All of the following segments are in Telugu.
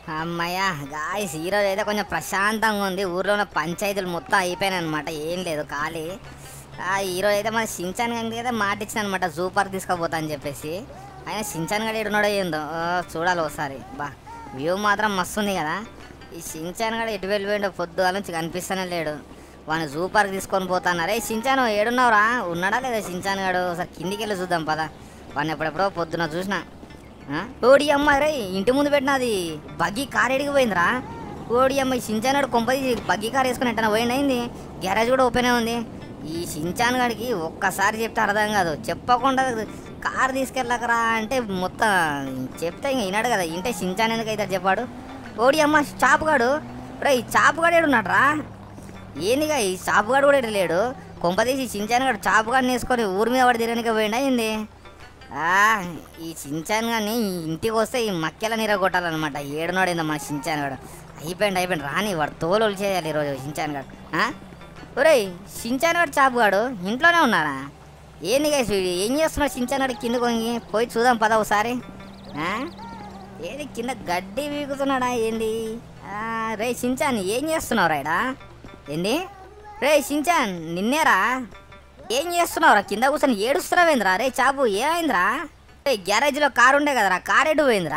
అమ్మయ్యా గాయస్ ఈరోజు అయితే కొంచెం ప్రశాంతంగా ఉంది ఊర్లో ఉన్న పంచాయతీలు మొత్తం అయిపోయినాయి అనమాట ఏం లేదు ఖాళీ ఆ, ఈరోజు అయితే మన సించాన్ గంగి అయితే మాట ఇచ్చిన అనమాట జూ పార్క్ తీసుకుపోతా అని చెప్పేసి ఆయన సించాన్ గడి ఎడున్నాడో ఏందో ఆ, చూడాలి ఒకసారి బా వ్యూ మాత్రం మస్తు ఉంది కదా ఈ సించాన్ గడ ఎటు వెళ్ళిపోయిండో పొద్దుగాల నుంచి కనిపిస్తూనే లేడు వాడిని జూ పార్క్ తీసుకొని పోతాన్నారే సించాను ఏడున్నావురా ఉన్నాడా లేదా సించాన్ గడు ఒకసారి కిందికి వెళ్ళి చూద్దాం పదా వాడిని ఎప్పుడెప్పుడో పొద్దున చూసిన ఆ? ఓడి అమ్మ రే ఇంటి ముందు పెట్టినది బగ్గి కార్ ఎడికి పోయిందిరా ఓడి అమ్మ ఈ సించాన్ కొంపది బగ్గి కార్ వేసుకుని ఎట్టన పోయింది గ్యారేజ్ కూడా ఓపెన్ ఉంది ఈ సించాన్ గడికి ఒక్కసారి చెప్తే అర్థం కాదు చెప్పకుండా కార్ తీసుకెళ్ళకరా అంటే మొత్తం చెప్తే ఇంక వినాడు కదా ఇంటే సించాన్ ఎందుకు అయితే చెప్పాడు ఓడి అమ్మ చాపుగాడు రే ఈ చాపుగాడు ఏడున్నాడ్రా ఏందిగా ఈ చాపుగాడు కూడా ఇటు లేడు కొంపదీసి సించాన్ గడు చాపుగాడిని వేసుకొని ఊరి మీద పడి తిరగనికి పోయిండా ఏంది ఆ, ఈ సించాన్ గాని ఇంటికి వస్తే ఈ మక్కెల నిరగొట్టాలన్నమాట ఏడునాడు ఏందో మన సించాన్ గాడు అయిపోయింది అయిపోయింది రాని వాడు తోలు చేయాలి ఈరోజు సించాన్ గాడు ఆ? ఒరేయ్ సించాన్ గాడు చాపుగాడు ఇంట్లోనే ఉన్నాడా ఏంది గైస్ వీడు ఏం చేస్తున్నాడు సించాన్ గాడు కింద కొంగి పోయి చూద్దాం పద ఒకసారి ఆ? ఏది కింద గడ్డి వీగుతున్నాడా ఏంది ఆ, రే సించాన్ ఏం చేస్తున్నావు రాయడా ఏంది రే సించాన్ నిన్నేరా ఏం చేస్తున్నావురా కింద కూర్చొని ఏడుస్తున్నావేంద్రా రే చాపు ఏమైందిరా రే గ్యారేజ్లో కారు ఉండే కదరా కార్ ఎటు పోయిందిరా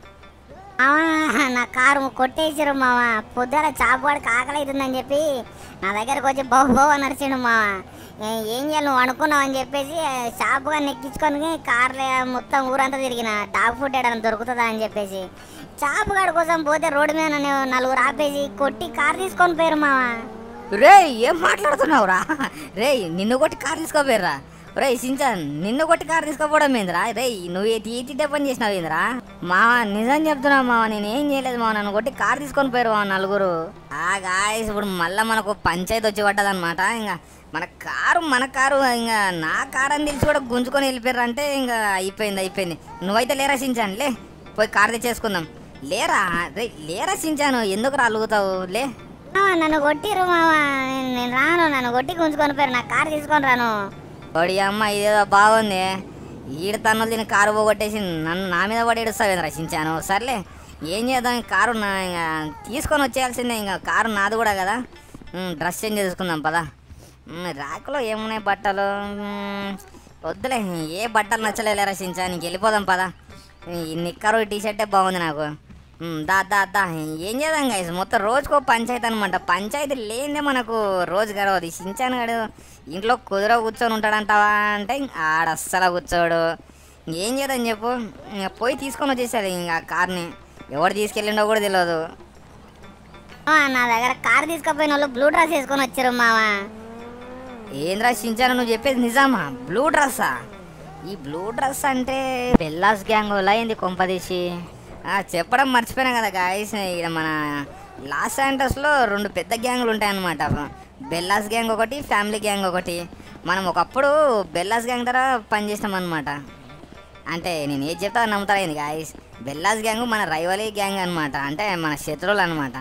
మావా నా కారు కొట్టేసారు మావ పొద్దున చాపువాడికి ఆకలి అవుతుందని చెప్పి నా దగ్గరకు వచ్చి బహు బహు నడిచిండు మావ ఏ- ఏం చేయాలి నువ్వు అనుకున్నావు అని చెప్పేసి షాపుగా నెక్కించుకొని కార్లో మొత్తం ఊరంతా తిరిగిన డాగ్ ఫుడ్ ఏడైనా దొరుకుతుందా అని చెప్పేసి చాపుగాడి కోసం పోతే రోడ్డు మీద నన్ను నలుగురు ఆపేసి కొట్టి కార్ తీసుకొని పోయారు మావా రే ఏం మాట్లాడుతున్నావురా రే నిన్ను కొట్టి కారు తీసుకోపోయారా రే సించాన్ నిన్ను కొట్టి కారు తీసుకోపోవడం ఏందిరా రే నువ్వు ఏ తీటిటే పని చేసినావు ఏందిరా మావా నిజం చెప్తున్నావు మావా నేను ఏం చేయలేదు మావా నన్ను కొట్టి కారు తీసుకొని పోయారు మావా నలుగురు ఆ గాయస్ ఇప్పుడు మళ్ళీ మనకు పంచాయతీ వచ్చి పడ్డదనమాట ఇంకా మన కారు మన కారు ఇంకా నా కారు అని తెలిసి కూడా గుంజుకొని వెళ్ళిపోయారు అంటే ఇంకా అయిపోయింది అయిపోయింది నువ్వైతే లేరా సించాన్ లే పోయి కారు తెచ్చేసుకుందాం లేరా రే లేరా సించాను ఎందుకు రా అలుగుతావు లే మావా, నన్ను కొట్టిర్రు మావా నేను- నేను రాను నన్ను కొట్టి గుంజుకొని పోయారు నా కార్ తీసుకొని రాను వాడి అమ్మ ఇదేదో బాగుంది ఈడ తన్నులు తిని కారు పోగొట్టేసి నన్ను నా మీద పడి ఏడుస్తావేంద్ర రచించాను సర్లే ఏం చేద్దాం ఈ కారు నా ఇంకా తీసుకొని వచ్చేయాల్సిందే ఇంకా కారు నాది కూడా కదా ఉమ్, డ్రెస్ చేంజ్ చేసుకుందాం పదా ఉమ్, ర్యాక్లో ఏమున్నాయి బట్టలు ఉమ్, వద్దులే ఏ బట్టలు నచ్చలేరా రచించా నీకు వెళ్ళిపోదాం పదా ఈ నిక్కరు టీ షర్టే బాగుంది నాకు ఉమ్, దా దా దా ఏం చేద్దాం గైస్ మొత్తం రోజుకో పంచాయతీ అనమాట పంచాయతీ లేనిదే మనకు రోజు గడవదు ఈ సించాన్ గడు ఇంట్లో కుదుర కూర్చొని ఉంటాడంటావా అంటే ఇంక ఆడ అస్సలు కూర్చోడు ఏం చేద్దాం చెప్పు ఇంక పోయి తీసుకొని వచ్చేసాడు ఇంకా కార్ని ఎవడు తీసుకెళ్ళిండో కూడా తెలియదు మావా, నా దగ్గర కార్ తీసుకుపోయిన వాళ్ళు బ్లూ డ్రెస్ వేసుకొని వచ్చారు మావా ఏంద్రా సించాను నువ్వు చెప్పేది నిజామా బ్లూ డ్రెస్సా ఈ బ్లూ డ్రెస్ అంటే బెల్లాస్ గ్యాంగ్ వల్ల అయింది కొంపదీసి ఆ, చెప్పడం మర్చిపోయినా కదా గాయస్ ఇక్కడ మన లాస్ శాంటస్లో రెండు పెద్ద గ్యాంగులు ఉంటాయన్నమాట బెల్లాస్ గ్యాంగ్ ఒకటి ఫ్యామిలీ గ్యాంగ్ ఒకటి మనం ఒకప్పుడు బెల్లాస్ గ్యాంగ్ ద్వారా పనిచేస్తాం అనమాట అంటే నేను ఏది చెప్తా అది నమ్ముతారా ఏంది గాయస్ బెల్లాస్ గ్యాంగ్ మన రైవలీ గ్యాంగ్ అనమాట అంటే మన శత్రువులు అనమాట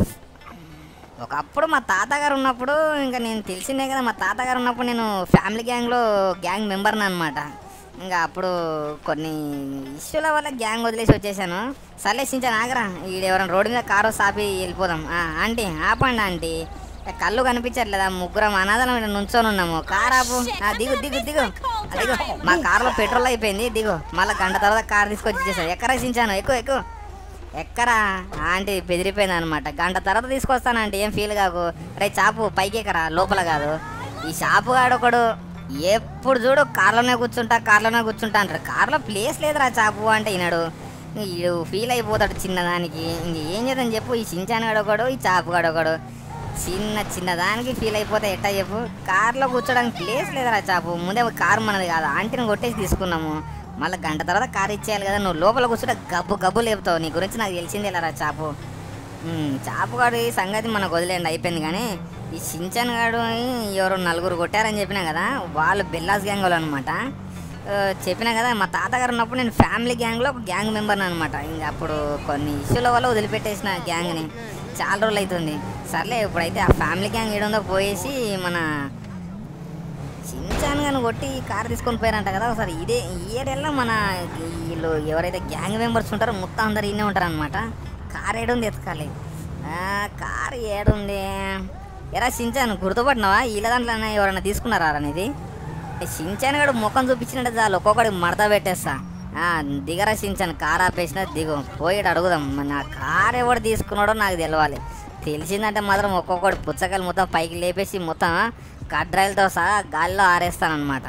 ఒకప్పుడు మా తాతగారు ఉన్నప్పుడు ఇంకా నేను తెలిసిందే కదా మా తాతగారు ఉన్నప్పుడు నేను ఫ్యామిలీ గ్యాంగ్లో గ్యాంగ్ మెంబర్ని అనమాట ఇంకా అప్పుడు కొన్ని ఇష్యూల వల్ల గ్యాంగ్ వదిలేసి వచ్చేసాను సర్లే సించాను ఆగరా ఈడ ఎవరైనా రోడ్డు మీద కారు సాపి వెళ్ళిపోదాం ఆ, ఆంటీ ఆపండి ఆంటీ ఏ, కళ్ళు కనిపించట్లేదా ముగ్గురం అనాథలం ఇక్కడ నుంచొని ఉన్నాము కార్ ఆపు ఆ, దిగు దిగు దిగు ఆ, దిగు మా కార్లో పెట్రోల్ అయిపోయింది దిగు మళ్ళీ గంట తర్వాత కార్ తీసుకొచ్చి ఇచ్చేసాను ఎక్కడ సించాను ఎక్కువ ఎక్కువ ఎక్కరా ఆంటీ బెదిరిపోయింది అనమాట గంట తర్వాత తీసుకొస్తానంటే ఏం ఫీల్ కాకు రే చాపు పైకి ఎక్కరా లోపల కాదు ఈ షాపు గాడు ఒకడు ఎప్పుడు చూడు కార్లోనే కూర్చుంటా కార్లోనే కూర్చుంటా అంటాడు కార్లో ప్లేస్ లేదురా చాపు అంటే ఈనాడు వీడు ఫీల్ అయిపోతాడు చిన్నదానికి ఇంక ఏం చేద్దాం చెప్పు ఈ సించాన్ గాడు ఒకడు ఈ చాపు గాడు ఒకడు చిన్న చిన్నదానికి ఫీల్ అయిపోతే ఎట్టా చెప్పు కార్లో కూర్చోడానికి ప్లేస్ లేదురా చాపు ముందే కారు మనది కాదు ఆంటీని కొట్టేసి తీసుకున్నాము మళ్ళీ గంట తర్వాత కారు ఇచ్చేయాలి కదా నువ్వు లోపల కూర్చుంటే గబ్బు గబ్బు లేపుతావు నీ గురించి నాకు తెలిసిందే లేరా చాపు ఉమ్, చాపు గాడు ఈ సంగతి మనకు వదిలేండి అయిపోయింది కానీ ఈ సించన్ గాడు ఎవరు నలుగురు కొట్టారని చెప్పినా కదా వాళ్ళు బెల్లాస్ గ్యాంగ్ వాళ్ళు అనమాట చెప్పినా కదా మా తాతగారు ఉన్నప్పుడు నేను ఫ్యామిలీ గ్యాంగ్లో ఒక గ్యాంగ్ మెంబర్ని అనమాట ఇంకా అప్పుడు కొన్ని ఇష్యూల వల్ల వదిలిపెట్టేసిన గ్యాంగ్ని చాలా రోజులు అవుతుంది సర్లే ఇప్పుడైతే ఆ ఫ్యామిలీ గ్యాంగ్ ఏడుందో పోయేసి మన చించాన్ గాని కొట్టి కార్ తీసుకొని పోయారంట కదా ఒకసారి ఇదే ఈ ఏరియాలో మన వీళ్ళు ఎవరైతే గ్యాంగ్ మెంబర్స్ ఉంటారో మొత్తం అందరు ఇన్నే ఉంటారు అనమాట కార్ ఏడుంది ఎతకాలి ఆ, కార్ ఏడుంది ఎరా సించాను గుర్తుపట్టినావా వీళ్ళ దాంట్లో ఎవరైనా తీసుకున్నారా అనేది సించాను గడు ముఖం చూపించినట్టు చాలు ఒక్కొక్కడికి మడత పెట్టేస్తా ఆ, దిగరా సించాను కార్ ఆపేసిన దిగు పోయి అడుగుదాం మరి నా కార్ ఎవడు తీసుకున్నాడో నాకు తెలవాలి తెలిసిందంటే మాత్రం ఒక్కొక్కటి పుచ్చకాయలు మొత్తం పైకి లేపేసి మొత్తం కడ్రాయిలతో సహా గాలిలో ఆరేస్తానమాట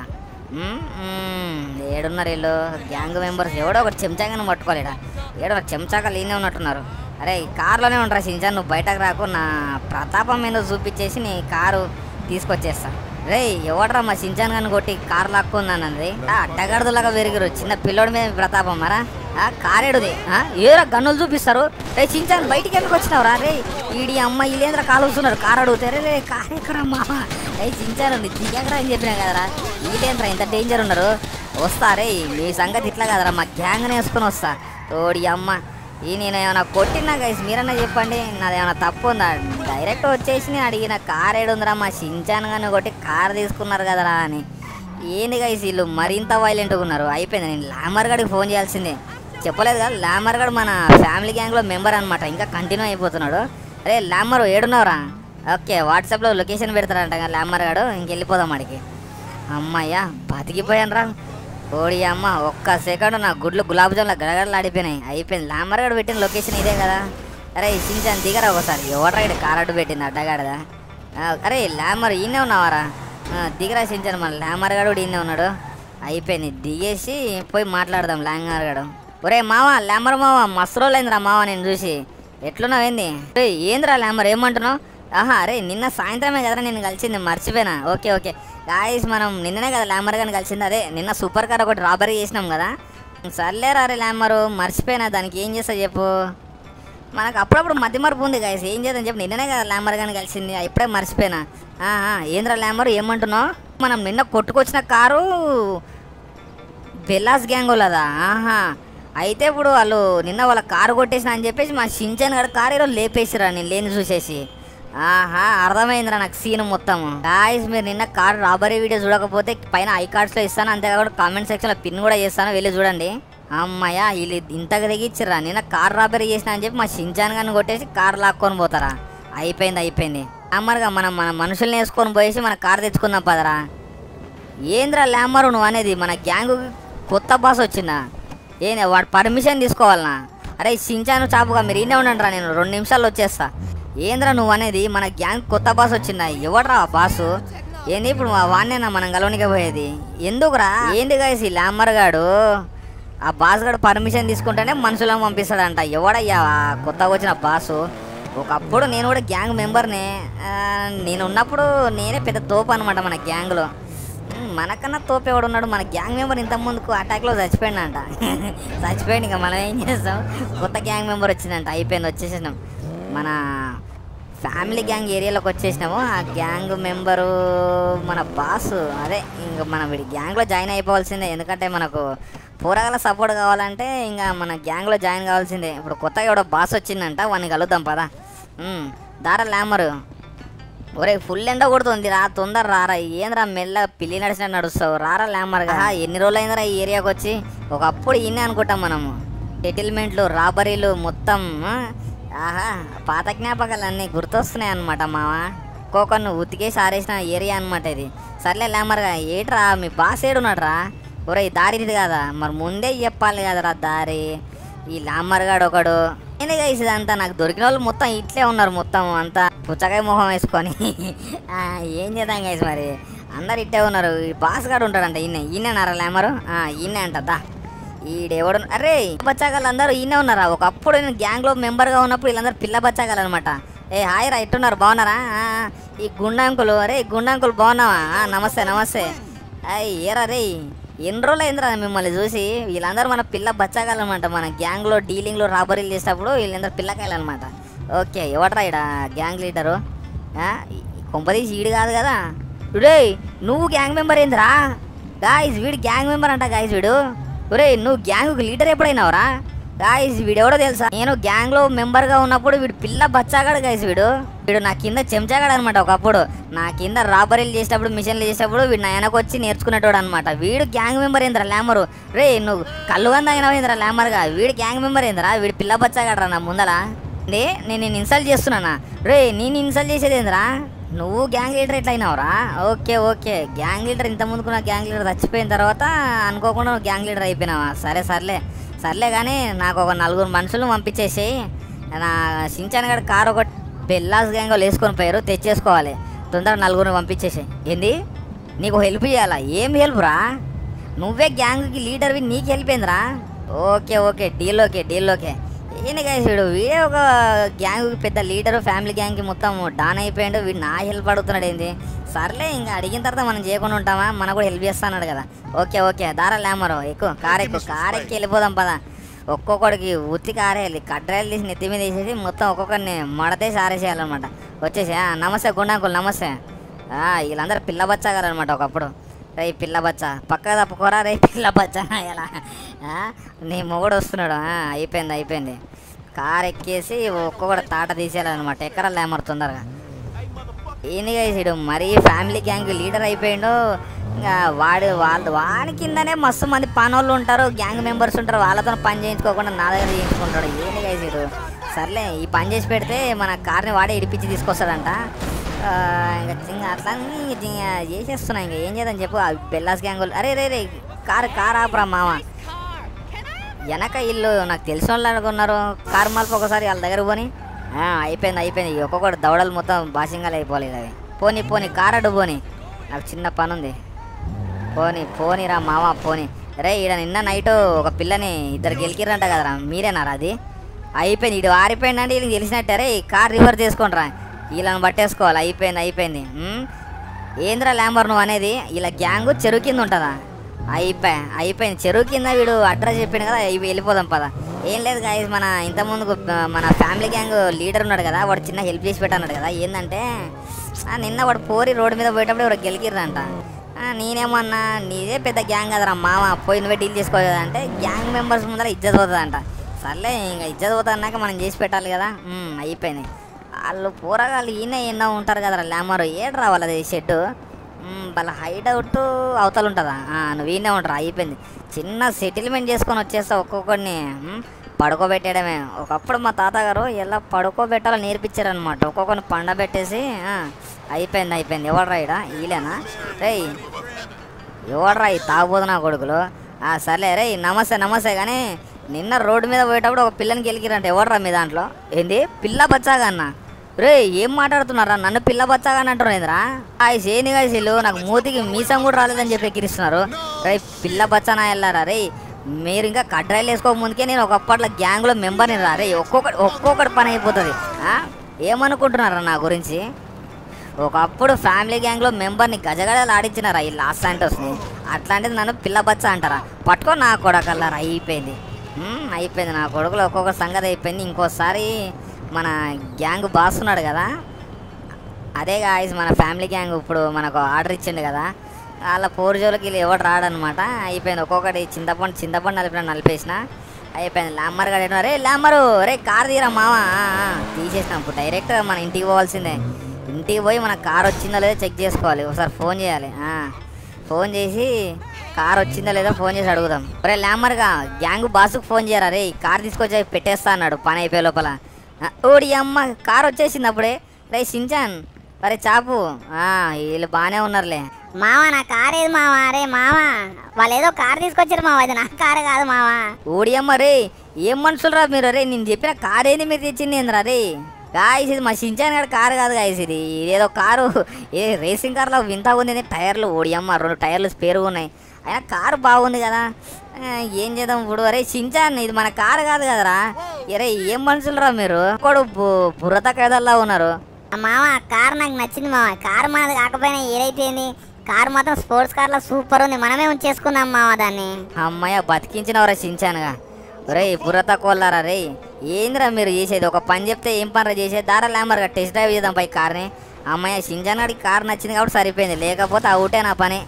ఏడున్నారు వీళ్ళు గ్యాంగ్ మెంబర్స్ ఎవడో ఒకటి చెంచాగానే పట్టుకోలేడా ఏడో ఒక చెంచాగా లేనే ఉన్నట్టున్నారు అరే ఈ కార్లోనే ఉండరా సించాన్ నువ్వు బయటకు రాకు నా ప్రతాపం మీద చూపించేసి నీ కారు తీసుకొచ్చేస్తా రే ఎవడరా మా సించాన్ గాని కొట్టి కారు లాక్కున్నానంది అడ్డగడదులాగా పెరిగారు చిన్న పిల్లోడి మీద ప్రతాపం మరా ఆ, కారేడుది ఆ, ఏరా గన్నులు చూపిస్తారు రే చించాన్ బయటికి ఎందుకు వచ్చినావురా రే ఈడి అమ్మ వీళ్ళేంద్ర కాలుస్తున్నారు కారు అడుగుతారు రే కారు ఎక్కరా మామ రే చించాను దిగకరా అని చెప్పినా కదరా వీళ్ళేంద్రా ఇంత డేంజర్ ఉన్నారు వస్తా రే మీ సంగతి ఇట్లా కదరా మా గ్యాంగ్ వేసుకొని వస్తా తోడి అమ్మ ఈ నేను ఏమైనా కొట్టినా గైస్ మీరన్నా చెప్పండి నాది ఏమైనా తప్పు ఉందా డైరెక్ట్ వచ్చేసి నేను అడిగిన కార్ ఏడుందిరా మా సించాన్ గాని కొట్టి కార్ తీసుకున్నారు కదరా అని ఏంది గైస్ వీళ్ళు మరింత వైలెంట్గా ఉన్నారు అయిపోయింది నేను లామర్ గడికి ఫోన్ చేయాల్సిందే చెప్పలేదు కదా లామర్ గడు మన ఫ్యామిలీ గ్యాంగ్లో మెంబర్ అనమాట ఇంకా కంటిన్యూ అయిపోతున్నాడు అరే లామర్ ఏడున్నావురా ఓకే వాట్సాప్లో లొకేషన్ పెడతారంట కదా లామర్ గడు ఇంకెళ్ళిపోదాం అడిగి అమ్మయ్యా బతికిపోయాను రా ఓడి అమ్మ ఒక్క సెకండ్ నా గుడ్లు గులాబ్ జామ్ల గడగడలాడిపోయినాయి అయిపోయింది లామర్ గడు పెట్టిన లొకేషన్ ఇదే కదా అరే సించాన్ దిగరా ఒకసారి ఎవడ్రా ఇక్కడ కారడ్డు పెట్టింది అడ్డగాడదా ఆ, అరే లామర్ ఈయనే ఉన్నావారా ఆ, దిగరా సించాను మన లామర్ గడు కూడా ఈయనే ఉన్నాడు అయిపోయింది దిగేసి పోయి మాట్లాడదాం లాంగర్ గడు ఒరే మావా లామర్ మావా మస్తు రోజులైందిరా మావా నేను చూసి ఎట్లున్నావేంది రే ఏందిరా లామర్ ఏమంటున్నావు ఆహా అరే నిన్న సాయంత్రమే కదరా నేను కలిసింది మర్చిపోయినా ఓకే ఓకే గాయస్ మనం నిన్ననే కదా లామర్ గాని కలిసింది అదే నిన్న సూపర్ కార్ ఒకటి రాబరీ చేసినాం కదా సర్లేరా అరే లామరు మర్చిపోయినా దానికి ఏం చేస్తా చెప్పు మనకు అప్పుడప్పుడు మధ్య మరపు ఉంది గాయస్ ఏం చేద్దాం చెప్పి నిన్ననే కదా ల్యామర్ గాని కలిసింది ఇప్పుడే మర్చిపోయినా ఆహా, ఏంద్రా ల్యామర్ ఏమంటున్నావు మనం నిన్న కొట్టుకొచ్చిన కారు బెల్లాస్ గ్యాంగ్ వాళ్ళదా ఆహా అయితే ఇప్పుడు వాళ్ళు నిన్న వాళ్ళ కారు కొట్టేసిన అని చెప్పేసి మా షించన్ గడ కారు ఈరోజు లేపేసిరా నేను లేని చూసేసి ఆహా అర్థమైందిరా నాకు సీన్ మొత్తం గాయస్ మీరు నిన్న కార్ రాబరీ వీడియో చూడకపోతే పైన ఐ కార్డ్స్లో ఇస్తాను అంతేకాకుండా కామెంట్ సెక్షన్లో పిన్ కూడా చేస్తాను వెళ్ళి చూడండి అమ్మయ్య వీళ్ళు ఇంతకు తెగిచ్చిర్రా నిన్న కార్ రాబరీ చేసిన అని చెప్పి మా షించాన్ గారిని కొట్టేసి కార్ లాక్కొని పోతారా అయిపోయింది అయిపోయింది అమ్మరుగా మనం మన మనుషుల్ని వేసుకొని పోయేసి మన కార్ తెచ్చుకుందాం పదరా ఏంద్రా ల్యామరు నువ్వు అనేది మన గ్యాంగ్ కొత్త బాస్ వచ్చిందా ఏంది వాడు పర్మిషన్ తీసుకోవాలనా అరే సించాను చాపుగా మీరు ఈయనే ఉండండి రా నేను రెండు నిమిషాల్లో వచ్చేస్తా ఏంద్రా నువ్వు అనేది మన గ్యాంగ్ కొత్త బాస్ వచ్చిందా ఎవడ్రా ఆ బాసు ఏంది ఇప్పుడు మా వాడినేనా మనం గలవనికే పోయేది ఎందుకురా ఏంది గాయస్ ఈ ల్యామర్ గాడు ఆ బాస్ గడు పర్మిషన్ తీసుకుంటేనే మనుషులను పంపిస్తాడంట ఎవడయ్యా ఆ కొత్తగా వచ్చిన బాసు ఒకప్పుడు నేను కూడా గ్యాంగ్ మెంబర్నే ఆ, నేను ఉన్నప్పుడు నేనే పెద్ద తోపు అనమాట మన గ్యాంగ్లో ఉమ్, మనకన్నా తోపు ఎవడు ఉన్నాడు మన గ్యాంగ్ మెంబర్ ఇంత ముందుకు అటాక్లో చచ్చిపోయిందంట చచ్చిపోయింది ఇంకా మనం ఏం చేస్తాం కొత్త గ్యాంగ్ మెంబర్ వచ్చిందంట అయిపోయింది వచ్చేసినాం మన ఫ్యామిలీ గ్యాంగ్ ఏరియాలోకి వచ్చేసినాము ఆ గ్యాంగ్ మెంబరు మన బాస్ అదే ఇంకా మనం వీడి గ్యాంగ్లో జాయిన్ అయిపోవాల్సిందే ఎందుకంటే మనకు పోరగాల సపోర్ట్ కావాలంటే ఇంకా మన గ్యాంగ్లో జాయిన్ కావాల్సిందే ఇప్పుడు కొత్తగా ఎవడో బాస్ వచ్చిందంట వాడిని కలుద్దాం పదా ఉమ్, దారా లామరు ఒరే ఫుల్ ఎండ కొడుతుంది రా తొందర రారా ఏంద్రా మెల్ల పిల్లి నడిచినట్టు నడుస్తావు రారా లామర్గా ఎన్ని రోజులు అయిందిరా ఈ ఏరియాకి వచ్చి ఒకప్పుడు ఇన్నే అనుకుంటాం మనము సెటిల్మెంట్లు రాబరీలు మొత్తం ఆ? ఆహా పాత జ్ఞాపకాలు అన్నీ గుర్తొస్తున్నాయి అనమాట మావా ఒక్కొక్కరిని ఉతికేసి ఆరేసిన ఏరియా అనమాట ఇది సర్లే లామర్గా ఏట్రా మీ బాస్ ఏడున్నాడు రా ఒరే ఈ దారి ఇది కదా మరి ముందే చెప్పాలి కదరా దారి ఈ లామర్గాడు ఒకడు ఏంది గైస్ ఇదంతా నాకు దొరికిన వాళ్ళు మొత్తం ఇట్లే ఉన్నారు మొత్తం అంతా పుచ్చకాయ మొహం వేసుకొని ఆ, ఏం చేద్దాం గైస్ మరి అందరు ఇట్టే ఉన్నారు ఈ బాస్ గాడు ఉంటాడంట ఈయన ఈయనన్నారా లామరు ఈయనే అంట దా ఈడెవడు అరే బచ్చాగాళ్ళు అందరూ ఈయనే ఉన్నారా ఒకప్పుడు నేను గ్యాంగ్లో మెంబర్గా ఉన్నప్పుడు వీళ్ళందరూ పిల్ల బచ్చాగాలు అనమాట ఏ హాయ్ రా ఎట్టున్నారు బాగున్నారా ఆ, ఈ గుండాంకులు అరే ఈ గుండాంకులు బాగున్నావా ఆ, నమస్తే నమస్తే అయ్యి ఏరా రే ఎన్ని రోజులు అయిందిరా మిమ్మల్ని చూసి వీళ్ళందరూ మన పిల్ల బచ్చాగాలు అనమాట మన గ్యాంగ్లో డీలింగ్లో రాబరీలు చేసేటప్పుడు వీళ్ళందరూ పిల్లకాయలు అనమాట ఓకే ఎవడరా ఇడ గ్యాంగ్ లీడరు కొంపదీసి ఈడు కాదు కదా రే నువ్వు గ్యాంగ్ మెంబర్ ఏందిరా గాయస్ వీడు గ్యాంగ్ మెంబర్ అంట గాయస్ వీడు ఒరే నువ్వు గ్యాంగ్ లీడర్ ఎప్పుడైనావురా గాయస్ వీడు ఎవడో తెలుసా నేను గ్యాంగ్ లో మెంబర్ గా ఉన్నప్పుడు వీడు పిల్ల బచ్చాగాడు గాయస్ వీడు వీడు నా కింద చెంచాగాడు అనమాట ఒకప్పుడు నా కింద రాబరీలు చేసేటప్పుడు మిషన్లు చేసేటప్పుడు వీడు నా వెనక వచ్చి నేర్చుకునేటోడు అనమాట వీడు గ్యాంగ్ మెంబర్ ఏంద్రా ల్యామరు రే నువ్వు కళ్ళు తాగినావు ఏంద్రా ల్యామర్గా వీడు గ్యాంగ్ మెంబర్ ఏంద్రా వీడు పిల్ల బచ్చాగాడరా నా ముందర నే నేను నిన్ను ఇన్సల్ట్ చేస్తున్నానా రే నేను ఇన్సల్ట్ చేసేది ఏంద్రా నువ్వు గ్యాంగ్ లీడర్ ఎట్లా అయినావురా ఓకే ఓకే గ్యాంగ్ లీడర్ ఇంత ముందుకు నా గ్యాంగ్ లీడర్ చచ్చిపోయిన తర్వాత అనుకోకుండా నువ్వు గ్యాంగ్ లీడర్ అయిపోయినావా సరే సర్లే సర్లే కానీ నాకు ఒక నలుగురు మనుషులు పంపించేసేయి నా సించాన్ గడ కారు ఒకటి బెల్లాస్ గ్యాంగ్ వాళ్ళు వేసుకొని పోయారు తెచ్చేసుకోవాలి తొందరగా నలుగురిని పంపించేసేయి ఏంది నీకు హెల్ప్ చేయాలా ఏం హెల్ప్ రా నువ్వే గ్యాంగ్కి లీడర్వి నీకు హెల్ప్ ఏందిరా okay okay deal okay deal okay ఈయన guys వీడు వీడే ఒక గ్యాంగ్ పెద్ద లీడరు ఫ్యామిలీ గ్యాంగ్కి మొత్తం డాన్ అయిపోయాడు వీడు నా హెల్ప్ అడుగుతున్నాడు ఏంది సర్లే ఇంకా అడిగిన తర్వాత మనం చేయకుండా ఉంటామా మనకు కూడా హెల్ప్ చేస్తాడు కదా ఓకే ఓకే దారా లేమరు ఎక్కువ కార్ ఎక్కువ కార్ ఎక్కి వెళ్ళిపోదాం పదా ఒక్కొక్కడికి ఉత్తి కారేయాలి కడ్రాయిలు తీసి నెత్తి మీద వేసేసి మొత్తం ఒక్కొక్కరిని మడతేసి ఆరేసేయాలన్నమాట వచ్చేసి "ఆ, నమస్తే గుండాకులు నమస్తే ఆ, వీళ్ళందరూ పిల్ల బచ్చాగారనమాట ఒకప్పుడు రే పిల్ల బచ్చ పక్క తప్పుకోరా రే పిల్ల బచ్చ ఎలా ఆ, నీ మొగుడు వస్తున్నాడు ఆ, అయిపోయింది అయిపోయింది కార్ ఎక్కేసి ఒక్కొక్కటి తాట తీసేయాలన్నమాట ఎక్కడ లేమరు తొందరగా ఈయనగా వేసాడు మరీ ఫ్యామిలీ గ్యాంగ్ లీడర్ అయిపోయిండు ఇంకా వాడు వాళ్ళు వాడి కిందనే మస్తు మంది పనోళ్ళు ఉంటారు గ్యాంగ్ మెంబర్స్ ఉంటారు వాళ్ళతో పని చేయించుకోకుండా నా దగ్గర చేయించుకుంటాడు ఈయనగా వేసాడు సర్లే ఈ పని చేసి పెడితే మన కార్ని వాడే ఇడిపించి తీసుకొస్తాడంట ఆ, ఇంకా ఇంకా అట్లా అని ఇంకా చేసేస్తున్నా ఇంకా ఏం చేద్దాం చెప్పు ఆ బెల్లాస్ గ్యాంగ్ వాళ్ళు అరే రే రే కారు కార్ ఆపరా మామ వెనక ఇల్లు నాకు తెలిసిన వాళ్ళు అనుకున్నారు కారు మలుపు ఒకసారి వాళ్ళ దగ్గర పోని ఆ, అయిపోయింది అయిపోయింది ఒక్కొక్కటి దవడలు మొత్తం బాసింగాలు అయిపోలేదు అవి పోనీ పోనీ కార్ అడ్డు పోనీ నాకు చిన్న పని ఉంది పోనీ పోనీరా మామ పోనీ రే ఈడ నిన్న నైట్ ఒక పిల్లని ఇద్దరు గెలికిరంట కదరా మీరేనారా అది అయిపోయింది ఇటు ఆరిపోయిందంటే వీళ్ళకి తెలిసినట్టే రే కార్ రివర్స్ చేసుకోండిరా వీళ్ళని పట్టేసుకోవాలి అయిపోయింది అయిపోయింది ఉమ్? ఏంద్రా ల్యాంబర్ నువ్వు అనేది ఇలా గ్యాంగ్ చెరువు కింద ఉంటుందా అయిపోయి అయిపోయింది చెరువు కింద వీడు అడ్రస్ చెప్పిండు కదా ఇవి వెళ్ళిపోదాం పద ఏం లేదు గాయస్ మన ఇంతకుముందు మన ఫ్యామిలీ గ్యాంగ్ లీడర్ ఉన్నాడు కదా వాడు చిన్న హెల్ప్ చేసి పెట్టన్నాడు కదా ఏంటంటే ఆ, నిన్న వాడు పోరి రోడ్డు మీద పోయేటప్పుడు ఎవరు గెలికిర్రంట ఆ, నేనేమన్నా నీదే పెద్ద గ్యాంగ్ కదరా మామ పోయి నువ్వే డీల్ చేసుకో కదా అంటే గ్యాంగ్ మెంబర్స్ ముందర ఇజ్జత్ పోతుందంట సర్లే ఇంకా ఇజ్జత్ పోతా అన్నాక మనం చేసి పెట్టాలి కదా ఉమ్, అయిపోయింది వాళ్ళు పోరగాళ్ళు ఈయన ఎన్నో ఉంటారు కదరా ల్యామరు ఏడు రావాలి అది షెడ్ వాళ్ళ హైడ్ అవుట్ అవతల ఉంటుందా ఆ, నువ్వు ఈయనే ఉంటారు అయిపోయింది చిన్న సెటిల్మెంట్ చేసుకొని వచ్చేస్తా ఒక్కొక్కడిని ఉమ్, పడుకోబెట్టడమే ఒకప్పుడు మా తాతగారు ఎలా పడుకోబెట్టాలో నేర్పించారనమాట ఒక్కొక్కరిని పండబెట్టేసి ఆ, అయిపోయింది అయిపోయింది ఎవడు రాయిడా ఈలేనా రేయ్ ఎవడరా ఈ తాగుబోదు నా కొడుకులు ఆ, సర్లే రే నమస్తే నమస్తే కానీ నిన్న రోడ్డు మీద పోయేటప్పుడు ఒక పిల్లని గెలికిరంట ఎవడరా మీ దాంట్లో ఏంది పిల్ల బచ్చాగా అన్న రే ఏం మాట్లాడుతున్నారా నన్ను పిల్ల బచ్చాగా అని అంటున్నారు ఏందిరా ఆ సేని వీళ్ళు నాకు మూతికి మీసం కూడా రాలేదని చెప్పి ఎక్కిరిస్తున్నారు రే పిల్ల బచ్చానా వెళ్ళారా రే మీరు ఇంకా కడ్రాయిలు వేసుకోక ముందుకే నేను ఒకప్పట్లో గ్యాంగ్లో మెంబర్ని రా రే ఒక్కొక్కటి ఒక్కొక్కటి పని అయిపోతుంది ఆ? ఏమనుకుంటున్నారా నా గురించి ఒకప్పుడు ఫ్యామిలీ గ్యాంగ్లో మెంబర్ని గజగజలు ఆడించినారా ఈ లాస్ శాంటోస్ని అట్లాంటిది నన్ను పిల్ల బచ్చ అంటారా పట్టుకో నా కొడకల్లారా అయిపోయింది మ్మ్, అయిపోయింది నా కొడుకులో ఒక్కొక్క సంగతి అయిపోయింది ఇంకోసారి మన గ్యాంగ్ బాస్ ఉన్నాడు కదా అదే గాయస్ మన ఫ్యామిలీ గ్యాంగ్ ఇప్పుడు మనకు ఆర్డర్ ఇచ్చిండు కదా వాళ్ళ పోరు జోలికి వీళ్ళు ఎవడు రాడనమాట అయిపోయింది ఒక్కొక్కటి చింతపండు చింతపండు నలిపిన నలిపేసిన అయిపోయింది లామ్మర్ గడ రే లామ్మరు రే కార్ తీరా మావా ఆ, ఆ, తీసేసినాం ఇప్పుడు డైరెక్ట్ మన ఇంటికి పోవాల్సిందే ఇంటికి పోయి మన కార్ వచ్చిందో లేదో చెక్ చేసుకోవాలి ఒకసారి ఫోన్ చేయాలి ఆ, ఫోన్ చేసి కార్ వచ్చిందో లేదో ఫోన్ చేసి అడుగుదాం రే లామ్మర్గా గ్యాంగ్ బాసుకు ఫోన్ చేయరా రే కార్ తీసుకొచ్చి పెట్టేస్తా అన్నాడు పని అయిపోయే లోపల ఆ, ఓడి అమ్మ కార్ వచ్చేసింది అప్పుడే రే సించాన్ అరే చాపు ఆ, వీళ్ళు బాగానే ఉన్నారులే మామ నా కార్ ఏది మామ అరే మామ వాళ్ళు ఏదో కార్ తీసుకొచ్చారు మామ అది నా కారు కాదు మామ ఓడి అమ్మ రే ఏం మనుషులు రా మీరు రే నేను చెప్పిన కార్ ఏంది మీరు తెచ్చింది ఏందిరా రే గాయస్ ఇది మా సించాన్ గారి కారు కాదు గాయస్ ఇది ఇదేదో కారు ఏ రేసింగ్ కార్లో వింత ఉంది ఇది టైర్లు ఓడి అమ్మ రెండు టైర్లు స్పేర్ ఉన్నాయి అయినా కారు బాగుంది కదా ఆ, ఏం చేద్దాం ఇప్పుడు అరే సించాన్ ఇది మన కారు కాదు కదరా అరే ఏం మనుషులు రా మీరు ఒకడు బు- బుర్రత కదల్లా ఉన్నారు ఆ మామ ఆ కార్ నాకు నచ్చింది మామ కార్ మనది కాకపోయినా ఏదైతే ఏంది కార్ మాత్రం స్పోర్ట్స్ కార్లో సూపర్ ఉంది మనమే ఉంచేసుకుందాం మామ దాన్ని అమ్మయ్య బతికించినవరా సించానుగా రే బుర్రత కోల్లారా రే ఏందిరా మీరు చేసేది ఒక పని చెప్తే ఏం పనిరా చేసేది దారా లేమరుగా టెస్ట్ డ్రైవ్ చేద్దాం పై కార్ని అమ్మయ్య సించాన్ గారికి కార్ నచ్చింది కాబట్టి సరిపోయింది లేకపోతే అవుటే నా పని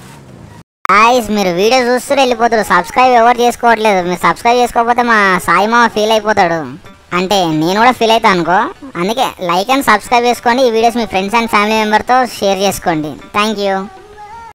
గాయస్ మీరు వీడియో చూస్తూ వెళ్ళిపోతారు సబ్స్క్రైబ్ ఎవరు చేసుకోవట్లేదు మీరు సబ్స్క్రైబ్ చేసుకోకపోతే మా సాయి మామ ఫీల్ అయిపోతాడు అంటే నేను కూడా ఫీల్ అవుతాను అనుకో అందుకే లైక్ అండ్ సబ్స్క్రైబ్ చేసుకోండి ఈ వీడియోస్ మీ ఫ్రెండ్స్ అండ్ ఫ్యామిలీ మెంబర్తో షేర్ చేసుకోండి థ్యాంక్ యూ